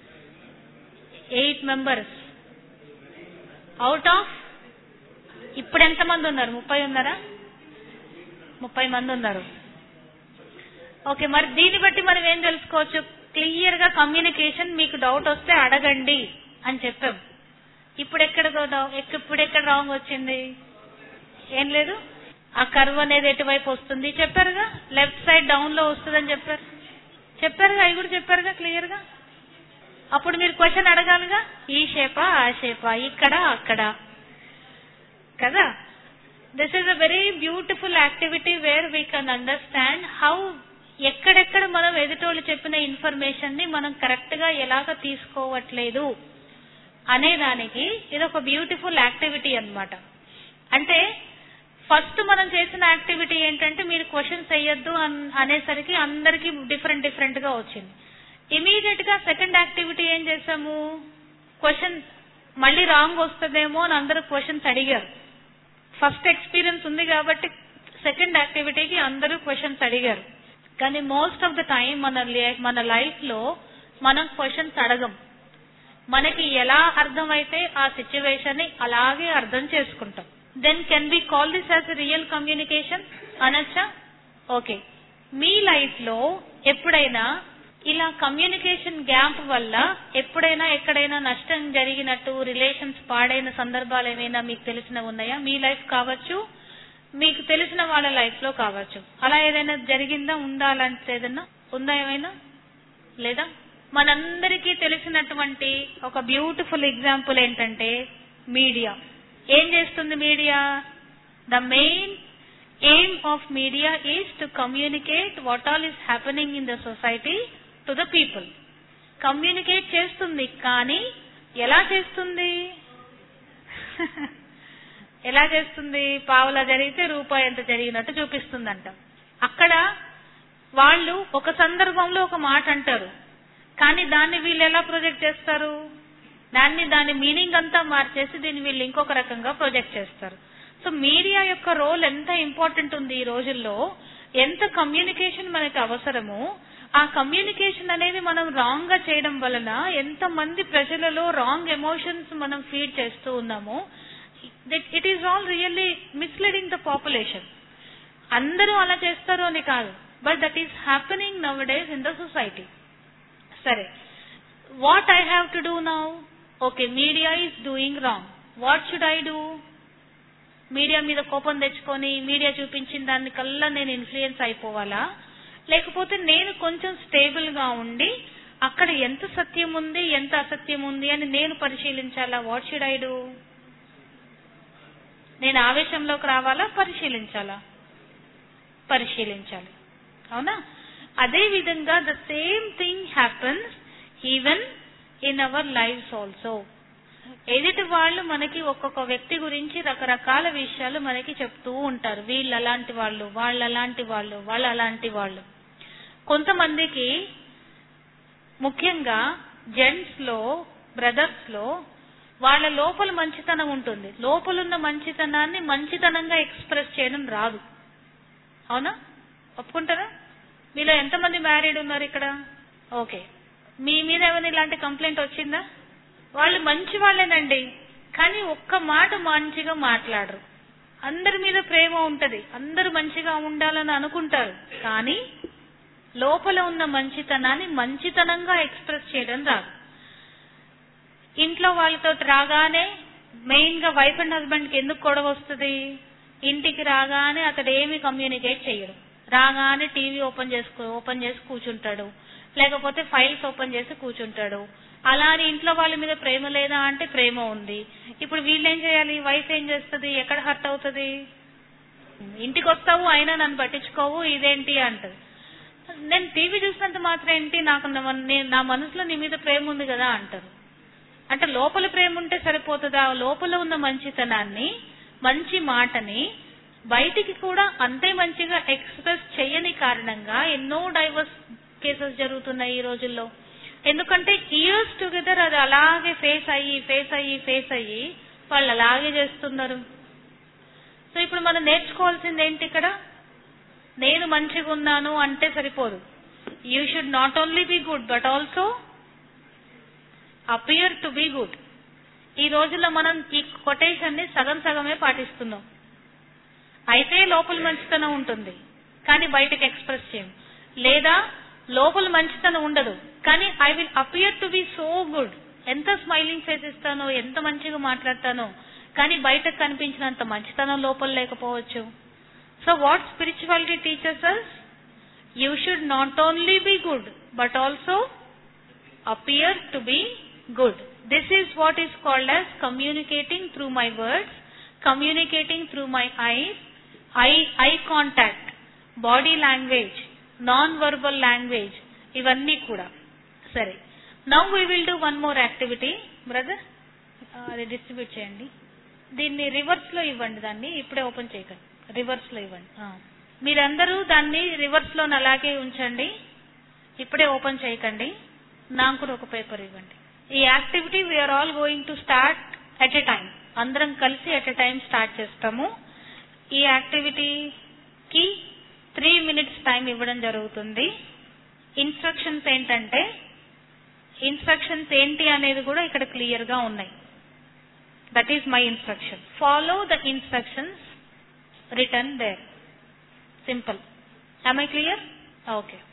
eight members out of ఇప్పుడు ఎంతమంది ఉన్నారు ముప్పై ఉన్నారా ముప్పై మంది ఉన్నారు ఓకే మరి దీన్ని బట్టి మనం ఏం తెలుసుకోవచ్చు క్లియర్ గా కమ్యూనికేషన్ మీకు డౌట్ వస్తే అడగండి అని చెప్పాం ఇప్పుడు ఎక్కడ డౌ- ఎక్క- ఇప్పుడు ఎక్కడ రాంగ్ వచ్చింది ఏం లేదు ఆ కర్వ్ అనేది ఎటువైపు వస్తుంది చెప్పారుగా లెఫ్ట్ సైడ్ డౌన్ లో వస్తుందని చెప్పారు చెప్పారుగా అవి కూడా చెప్పారుగా క్లియర్ గా అప్పుడు మీరు క్వశ్చన్ అడగాలిగా ఈ షేపా ఆ షేపా ఇక్కడ అక్కడ కదా this is a very beautiful activity where we can understand how ఎక్కడెక్కడ మనం ఎదుటోళ్ళు చెప్పిన ఇన్ఫర్మేషన్ ని మనం కరెక్ట్ గా ఎలాగ తీసుకోవట్లేదు అనే దానికి ఇది ఒక బ్యూటిఫుల్ యాక్టివిటీ అన్నమాట అంటే ఫస్ట్ మనం చేసిన యాక్టివిటీ ఏంటంటే మీరు క్వశ్చన్స్ వేయొద్దు అన్- అనేసరికి అందరికి డిఫరెంట్ డిఫరెంట్ గా వచ్చింది ఇమీడియట్ గా సెకండ్ యాక్టివిటీ ఏం చేసాము క్వశ్చన్ మళ్ళీ రాంగ్ వస్తుందేమో అని అందరూ క్వశ్చన్స్ అడిగారు ఫస్ట్ ఎక్స్పీరియన్స్ ఉంది కాబట్టి సెకండ్ యాక్టివిటీకి అందరూ క్వశ్చన్స్ అడిగారు కానీ మోస్ట్ ఆఫ్ ద టైం మన లే- మన లైఫ్ లో మనం క్వశ్చన్స్ అడగం మనకి ఎలా అర్థమైతే ఆ సిచ్యువేషన్ ని అలాగే అర్థం చేసుకుంటాం then can be call this as real communication అనొచ్చా ఓకే మీ లైఫ్ లో ఎప్పుడైనా ఇలా కమ్యూనికేషన్ గ్యాప్ వల్ల ఎప్పుడైనా ఎక్కడైనా నష్టం జరిగినట్టు రిలేషన్స్ పాడైన సందర్భాలు ఏమైనా మీకు తెలిసిన ఉన్నాయా మీ లైఫ్ కావచ్చు మీకు తెలిసిన వాళ్ళ లైఫ్ లో కావచ్చు అలా ఏదైనా జరిగిందా ఉందా అలాంటి ఏదైనా ఉందా ఏమైనా లేదా మనందరికీ తెలిసినటువంటి ఒక బ్యూటిఫుల్ ఎగ్జాంపుల్ ఏంటంటే మీడియా ఏం చేస్తుంది media the main aim of media is to communicate what all is happening in the society to the people communicate చేస్తుంది కానీ ఎలా చేస్తుంది ఎలా చేస్తుంది పావులా జరిగితే రూపాయి ఎంత జరిగినట్టు చూపిస్తుందంట అక్కడ వాళ్ళు ఒక సందర్భంలో ఒక మాట అంటారు కానీ దాన్ని వీళ్ళు ఎలా ప్రొజెక్ట్ చేస్తారు దాన్ని దాని మీనింగ్ అంతా మార్చేసి దీన్ని వీళ్ళు ఇంకొక రకంగా ప్రొజెక్ట్ చేస్తారు సో మీడియా యొక్క రోల్ ఎంత ఇంపార్టెంట్ ఉంది ఈ రోజుల్లో ఎంత కమ్యూనికేషన్ మనకి అవసరమో ఆ కమ్యూనికేషన్ అనేది మనం రాంగ్ గా చేయడం వలన ఎంత మంది ప్రజలలో రాంగ్ ఎమోషన్స్ మనం ఫీడ్ చేస్తూ ఉన్నామో it is all really misleading the population అందరూ అలా చేస్తారు అని కాదు but that is happening nowadays in the society సరే what I have to do now okay media is doing wrong what should I do media మీద కోపం తెచ్చుకొని media చూపించిన దాని కల్లా నేను ఇన్ఫ్లుయెన్స్ అయిపోవాలా లేకపోతే నేను కొంచెం స్టేబుల్ గా ఉండి అక్కడ ఎంత సత్యం ఉంది ఎంత అసత్యం ఉంది అని నేను పరిశీలించాలా వాట్ షుడ్ ఐ డూ నేను ఆవేశంలోకి రావాలా పరిశీలించాలా పరిశీలించాలి అవునా అదే విధంగా the same thing happens even in our lives also ఎదుటి వాళ్ళు మనకి ఒక్కొక్క వ్యక్తి గురించి రకరకాల విషయాలు మనకి చెప్తూ ఉంటారు వీళ్ళు అలాంటి వాళ్ళు వాళ్ళు అలాంటి వాళ్ళు వాళ్ళు అలాంటి వాళ్ళు కొంతమందికి ముఖ్యంగా జెంట్స్ లో బ్రదర్స్ లో వాళ్ళ లోపల మంచితనం ఉంటుంది లోపలున్న మంచితనాన్ని మంచితనంగా ఎక్స్ప్రెస్ చేయడం రాదు అవునా ఒప్పుకుంటారా మీలో ఎంతమంది మ్యారీడ్ ఉన్నారు ఇక్కడ ఓకే మీ మీద ఏమైనా ఇలాంటి కంప్లైంట్ వచ్చిందా వాళ్ళు మంచి వాళ్ళేనండి కానీ ఒక్క మాట మంచిగా మాట్లాడరు అందరి మీద ప్రేమ ఉంటది అందరూ మంచిగా ఉండాలని అనుకుంటారు కానీ లోపల ఉన్న మంచితనాన్ని మంచితనంగా ఎక్స్ప్రెస్ చేయడం రాదు ఇంట్లో వాళ్ళతో రాగానే మెయిన్ గా వైఫ్ అండ్ హస్బెండ్ కి ఎందుకు గొడవ వస్తుంది ఇంటికి రాగానే అతడు ఏమి కమ్యూనికేట్ చేయడు రాగానే టీవీ ఓపెన్ చేసుకో ఓపెన్ చేసి కూర్చుంటాడు లేకపోతే ఫైల్స్ ఓపెన్ చేసి కూర్చుంటాడు అలా అని ఇంట్లో వాళ్ళ మీద ప్రేమ లేదా అంటే ప్రేమ ఉంది ఇప్పుడు వీళ్ళు ఏం చేయాలి వైఫ్ ఏం చేస్తుంది ఎక్కడ హర్ట్ అవుతుంది ఇంటికి వస్తావు అయినా నన్ను పట్టించుకోవు ఇదేంటి అంటది నేను టీవీ చూసినంత మాత్రం ఏంటి నాకు నా- నే- నా మనసులో నీ మీద ప్రేమ ఉంది కదా అంటారు అంటే లోపల ప్రేమ ఉంటే సరిపోతుందా లోపల ఉన్న మంచితనాన్ని మంచి మాటని బయటికి కూడా అంతే మంచిగా ఎక్స్ప్రెస్ చేయని కారణంగా ఎన్నో డైవర్స్ కేసెస్ జరుగుతున్నాయి ఈ రోజుల్లో ఎందుకంటే ఇయర్స్ టుగెదర్ అది అలాగే ఫేస్ అయ్యి ఫేస్ అయ్యి ఫేస్ అయ్యి వాళ్ళు అలాగే చేస్తున్నారు సో ఇప్పుడు మనం నేర్చుకోవాల్సింది ఏంటి ఇక్కడ నేను మంచిగా ఉన్నాను అంటే సరిపోదు you should not only be good but also appear to be good ఈ రోజుల్లో మనం ఈ కొటేషన్ ని సగం సగమే పాటిస్తున్నాం అయితే లోపల మంచితనం ఉంటుంది కానీ బయటకు ఎక్స్ప్రెస్ చేయం లేదా లోపల మంచితనం ఉండదు కానీ I will appear to be so good ఎంత స్మైలింగ్ ఫేస్ ఇస్తానో ఎంత మంచిగా మాట్లాడతానో కానీ బయటకు కనిపించినంత మంచితనం లోపల లేకపోవచ్చు so what spirituality teachers us you should not only be good but also appear to be good. This is what is called as communicating through my words, communicating through my eyes, eye, eye contact, body language, non-verbal language, ఇవన్నీ కూడా సరే now we will do one more activity brother అది distribute చేయండి దీన్ని reverse లో ఇవ్వండి దాన్ని ఇప్పుడే ఓపెన్ చేయకండి రివర్స్ లో ఇవ్వండి ఆ. మీరందరూ దాన్ని రివర్స్ లో అలాగే ఉంచండి ఇప్పుడే ఓపెన్ చేయకండి నాకు కూడా ఒక పేపర్ ఇవ్వండి ఈ activity we're all going to start at a time అందరం కలిసి ఎట్ ఎ టైం స్టార్ట్ చేస్తాము ఈ యాక్టివిటీకి త్రీ మినిట్స్ టైం ఇవ్వడం జరుగుతుంది ఇన్స్ట్రక్షన్స్ ఏంటంటే ఇన్స్ట్రక్షన్స్ ఏంటి అనేది కూడా ఇక్కడ క్లియర్ గా ఉన్నాయి that is my instruction follow the instructions written there simple I clear okay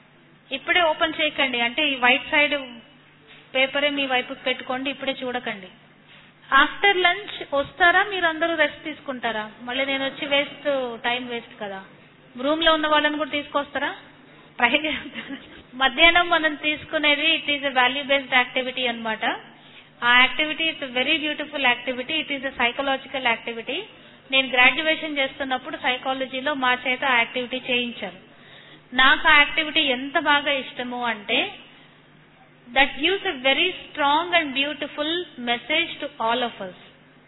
ఇప్పుడే ఓపెన్ చేయకండి అంటే ఈ వైట్ సైడ్ పేపరే మీ వైపు పెట్టుకోండి ఇప్పుడే చూడకండి ఆఫ్టర్ లంచ్ వస్తారా మీరు అందరూ రెస్ట్ తీసుకుంటారా మళ్ళీ నేను వచ్చి వేస్ట్ టైం వేస్ట్ కదా రూమ్ లో ఉన్న వాళ్ళని కూడా తీసుకొస్తారా ట్రై చేస్తారా మధ్యాహ్నం మనం తీసుకునేది it is a value based activity అన్నమాట ఆ activity it's very beautiful activity it is a psychological activity నేను గ్రాడ్యుయేషన్ చేస్తున్నప్పుడు సైకాలజీలో మా చేత ఆ యాక్టివిటీ చేయించారు నాకు ఆ యాక్టివిటీ ఎంత బాగా ఇష్టము అంటే that gives a very strong and beautiful message to all of us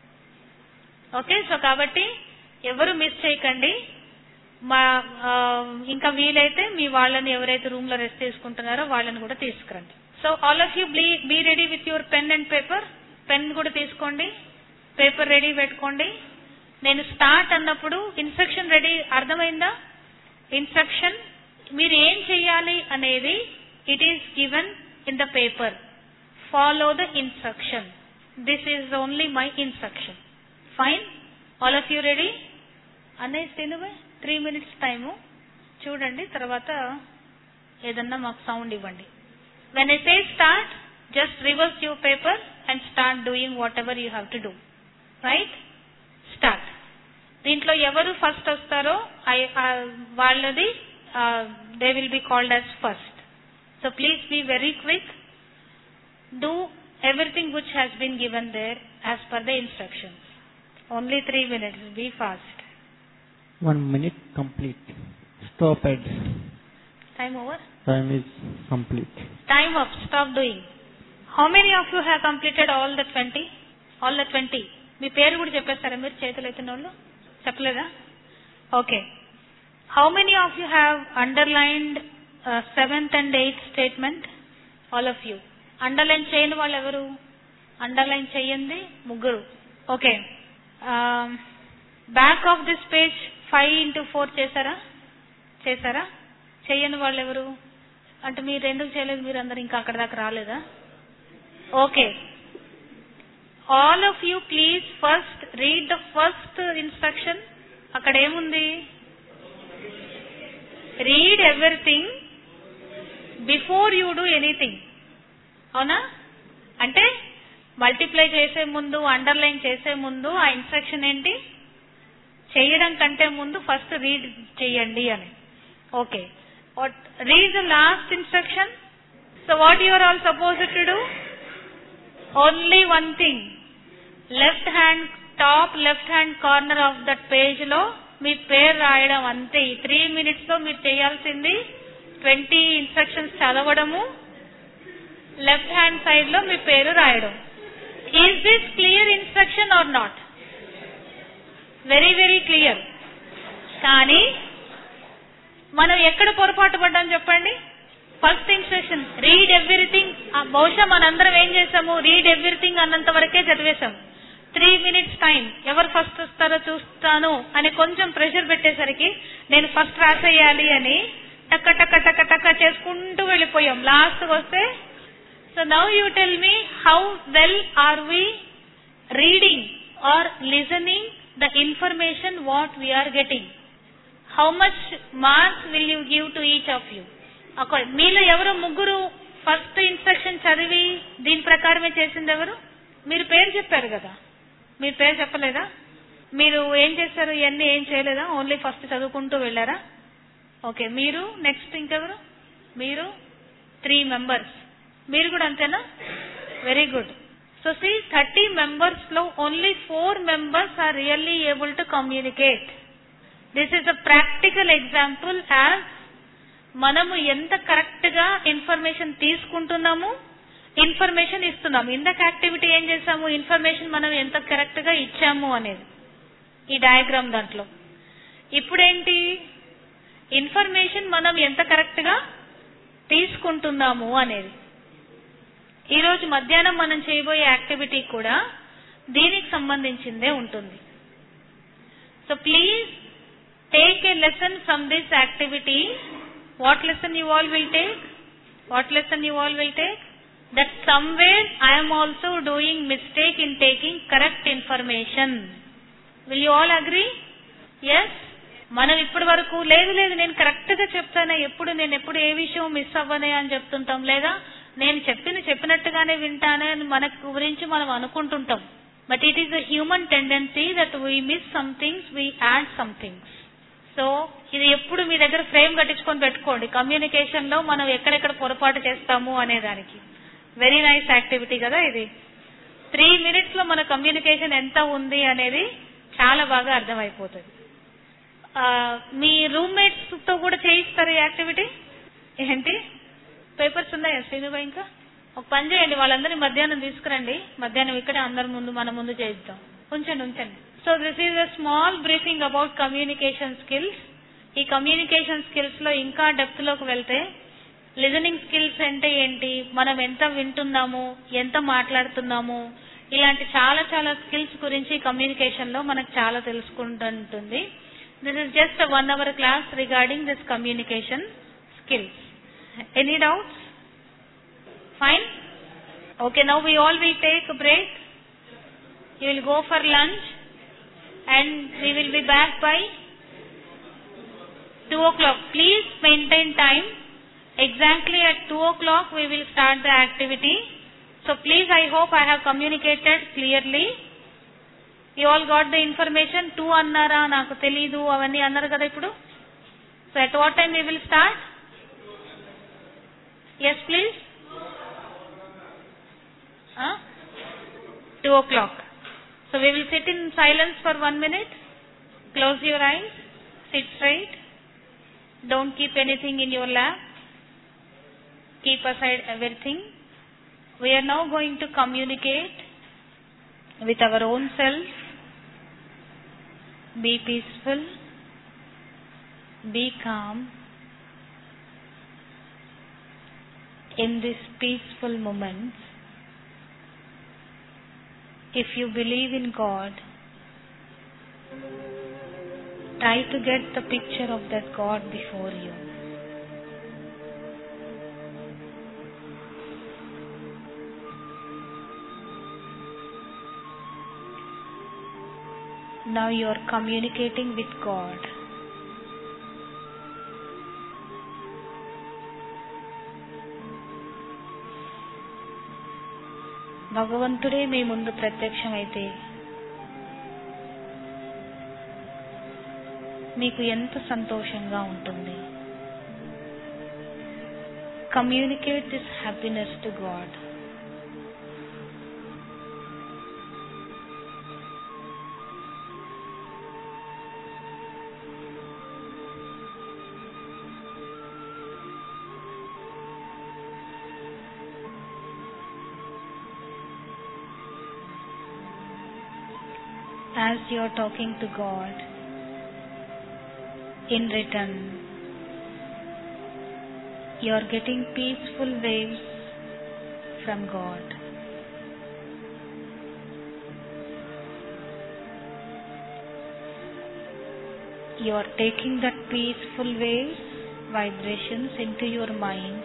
okay so కాబట్టి ఎవరు మిస్ చేయకండి మా ఆ, ఇంకా వీలైతే మీ వాళ్ళని ఎవరైతే రూమ్ లో రెస్ట్ తీసుకుంటున్నారో వాళ్ళని కూడా తీసుకురండి so all of you be be ready with your pen and paper pen కూడా తీసుకోండి పేపర్ రెడీ పెట్టుకోండి నేను స్టార్ట్ అన్నప్పుడు ఇన్స్ట్రక్షన్ రెడీ అర్థమైందా ఇన్స్ట్రక్షన్ మీరు ఏం చెయ్యాలి అనేది it is given in the paper follow the instruction this is only my instruction fine all of you ready అన్నయ్య తినువే త్రీ మినిట్స్ టైము చూడండి తర్వాత ఏదన్నా మాకు సౌండ్ ఇవ్వండి when I say start just reverse your paper and start doing whatever you have to do right start దీంట్లో ఎవరు first వస్తారో I- ఆ, వాళ్ళది they will be called as first so please be very quick do everything which has been given there as per the instructions only three minutes be fast One minute complete. Stop at time over time is complete. Time up stop doing how many of you have completed all the twenty all the twenty మీ పేరు కూడా చెప్పేస్తారా మీరు చేతులు ఎత్తిన వాళ్ళు చెప్పలేదా okay how many of you have underlined seventh and eighth statement all of you underline చేయని వాళ్ళు ఎవరు అండర్లైన్ చేయండి ముగ్గురు okay back of this page five into four చేశారా చేశారా చెయ్యని వాళ్ళు ఎవరు అంటే మీరు ఎందుకు చేయలేదు మీరు అందరు ఇంకా అక్కడ దాకా రాలేదా okay all of you please first read the first instruction అక్కడ ఏముంది read everything before you do anything అవునా అంటే మల్టిప్లై చేసే ముందు అండర్లైన్ చేసే ముందు ఆ ఇన్స్ట్రక్షన్ ఏంటి చేయడం కంటే ముందు ఫస్ట్ రీడ్ చేయండి అని okay read the last instruction so what you're all suppose to do only one thing left hand top left hand corner of that page లో మీ పేరు రాయడం అంతే ఈ త్రీ మినిట్స్ లో మీరు చేయాల్సింది ట్వంటీ ఇన్స్ట్రక్షన్స్ చదవడము లెఫ్ట్ హ్యాండ్ సైడ్ లో మీ పేరు రాయడం is this clear instruction or not very very clear కానీ మనం ఎక్కడ పొరపాటు పడ్డాం చెప్పండి ఫస్ట్ ఇన్స్ట్రక్షన్ రీడ్ ఎవ్రీథింగ్ బహుశా మనందరం ఏం చేసాము రీడ్ ఎవ్రీథింగ్ అన్నంత వరకే చదివేశాం త్రీ మినిట్స్ టైం ఎవరు ఫస్ట్ వస్తారో చూస్తాను అని కొంచెం ప్రెషర్ పెట్టేసరికి నేను ఫస్ట్ రాసేయాలి అని టక్క టక్క టక్క టక్క చేసుకుంటూ వెళ్ళిపోయాం లాస్ట్ వస్తే so now you tell me how well are we reading or listening the information what we are getting how much marks will you give to each of you ఒక మీలో ఎవరు ముగ్గురు ఫస్ట్ ఇన్స్ట్రక్షన్ చదివి దీని ప్రకారమే చేసింది ఎవరు మీరు పేరు చెప్పారు కదా మీరు పేరు చెప్పలేదా మీరు ఏం చేశారు ఇవన్నీ ఏం చేయలేదా ఓన్లీ ఫస్ట్ చదువుకుంటూ వెళ్ళారా ఓకే మీరు నెక్స్ట్ ఇంకెవరు మీరు త్రీ మెంబర్స్ మీరు కూడా అంతేనా very good so see thirty members లో only four members are really able to communicate this is a practical example as మనము ఎంత కరెక్ట్ గా ఇన్ఫర్మేషన్ తీసుకుంటున్నాము ఇన్ఫర్మేషన్ ఇస్తున్నాము ఇందాక యాక్టివిటీ ఏం చేసాము ఇన్ఫర్మేషన్ మనం ఎంత కరెక్ట్ గా ఇచ్చాము అనేది ఈ డయాగ్రామ్ దాంట్లో ఇప్పుడేంటి ఇన్ఫర్మేషన్ మనం ఎంత కరెక్ట్ గా తీసుకుంటున్నాము అనేది ఈ రోజు మధ్యాహ్నం మనం చేయబోయే యాక్టివిటీ కూడా దీనికి సంబంధించిందే ఉంటుంది so please take a lesson from this activity. What lesson you all will take? What lesson you all will take? That somewhere I am also doing mistake in taking correct information. Will you all agree? Yes? మనం ఇప్పటి వరకు లేదు లేదు నేను correct గా చెప్తానే ఎప్పుడు నేను ఎప్పుడు ఏ విషయం మిస్ అవ్వనే అని చెప్తుంటాం లేదా నేను చెప్పింది చెప్పినట్టుగానే వింటానే అని మన గురించి మనం అనుకుంటుంటాం but it is a human tendency that we miss some things we add some things so ఇది ఎప్పుడు మీ దగ్గర ఫ్రేమ్ కట్టించుకొని పెట్టుకోండి కమ్యూనికేషన్ లో మనం ఎక్కడెక్కడ పొరపాటు చేస్తాము అనే దానికి వెరీ నైస్ యాక్టివిటీ కదా ఇది త్రీ మినిట్స్ లో మన కమ్యూనికేషన్ ఎంత ఉంది అనేది చాలా బాగా అర్థమైపోతుంది ఆ, మీ రూమ్మేట్స్ తో కూడా చేయిస్తారు ఈ యాక్టివిటీ ఏంటి పేపర్స్ ఉన్నాయా శ్రీనుభా ఇంకా ఒక పని చేయండి వాళ్ళందరినీ మధ్యాహ్నం తీసుకురండి మధ్యాహ్నం ఇక్కడే అందరి ముందు మన ముందు చేయిద్దాం ఉంచండి ఉంచండి so this is a small briefing about communication skills ఈ కమ్యూనికేషన్ స్కిల్స్ లో ఇంకా డెప్త్ లోకి వెళ్తే లిజనింగ్ స్కిల్స్ అంటే ఏంటి మనం ఎంత వింటున్నాము ఎంత మాట్లాడుతున్నాము ఇలాంటి చాలా చాలా స్కిల్స్ గురించి కమ్యూనికేషన్ లో మనకు చాలా తెలుసుకుంటుంటుంది this is just one hour class regarding this communication skills any doubts fine okay now we all will take a break you will go for lunch and we will be back by 2 o'clock please maintain time exactly at 2 o'clock we will start the activity so please i hope i have communicated clearly you all got the information 2 అన్నారా నాకు తెలీదు అవన్నీ అన్నారు కదా ఇప్పుడు so at what time we will start yes please huh? 2 o'clock so we will sit in silence for 1 minute close your eyes sit straight don't keep anything in your lap keep aside everything we are now going to communicate with our own self be peaceful be calm in this peaceful moment if you believe in god try to get the picture of that god before you now you are communicating with god భగవంతుడే మీ ముందు ప్రత్యక్షమైతే మీకు ఎంత సంతోషంగా ఉంటుంది communicate this happiness to God as you are talking to God, in return, you are getting peaceful waves from God. You are taking that peaceful waves, vibrations into your mind.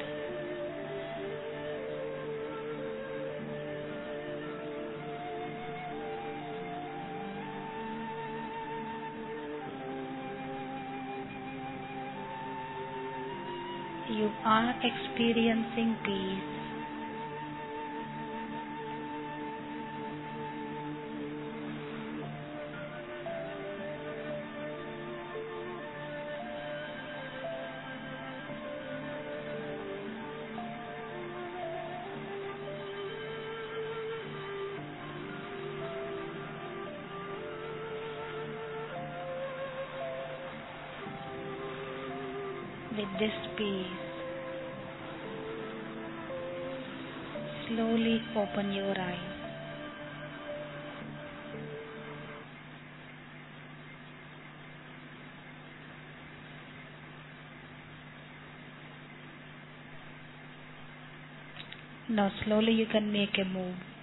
You are experiencing peace. With this peace, slowly open your eyes. Now slowly you can make a move.